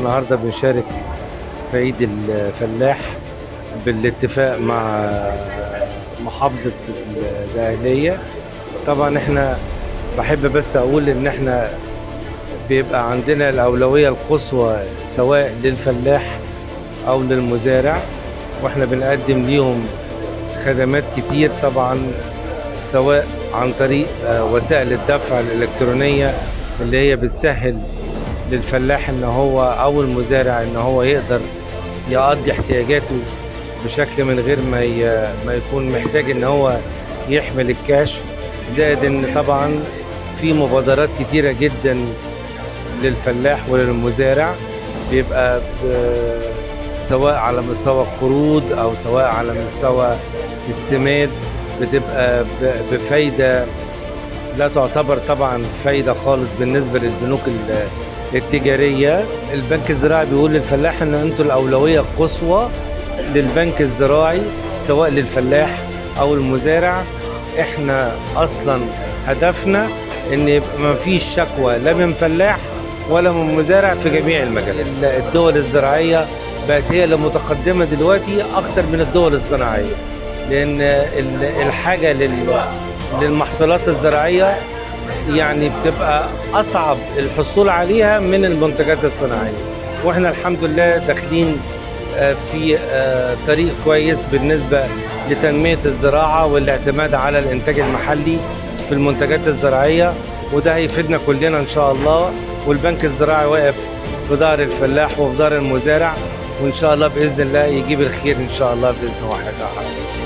النهارده بنشارك في عيد الفلاح بالاتفاق مع محافظة الدقهلية طبعا احنا بحب بس اقول ان احنا بيبقى عندنا الأولوية القصوى سواء للفلاح أو للمزارع واحنا بنقدم ليهم خدمات كتير طبعا سواء عن طريق آه، وسائل الدفع الإلكترونية اللي هي بتسهل للفلاح ان هو او المزارع ان هو يقدر يقضي احتياجاته بشكل من غير ما ي- ما يكون محتاج ان هو يحمل الكاش زائد ان طبعا في مبادرات كتيرة جدا للفلاح وللمزارع بيبقى ب- سواء على مستوى القروض او سواء على مستوى السماد بتبقى ب- بفايدة لا تعتبر طبعا فايدة خالص بالنسبة للبنوك ال- التجارية البنك الزراعي بيقول للفلاح ان انتوا الأولوية القصوى للبنك الزراعي سواء للفلاح او المزارع احنا اصلا هدفنا ان يبقى ما فيش شكوى لا من فلاح ولا من مزارع في جميع المجالات الدول الزراعية بقت هي اللي متقدمة دلوقتي اكتر من الدول الصناعية لان ال- الحاجة لل- للمحصولات الزراعية يعني بتبقى اصعب الحصول عليها من المنتجات الصناعيه واحنا الحمد لله داخلين آه، في آه، طريق كويس بالنسبه لتنميه الزراعه والاعتماد على الانتاج المحلي في المنتجات الزراعيه وده هيفيدنا كلنا ان شاء الله والبنك الزراعي واقف في ظهر الفلاح وفي ظهر المزارع وان شاء الله باذن الله يجيب الخير ان شاء الله باذن واحد احد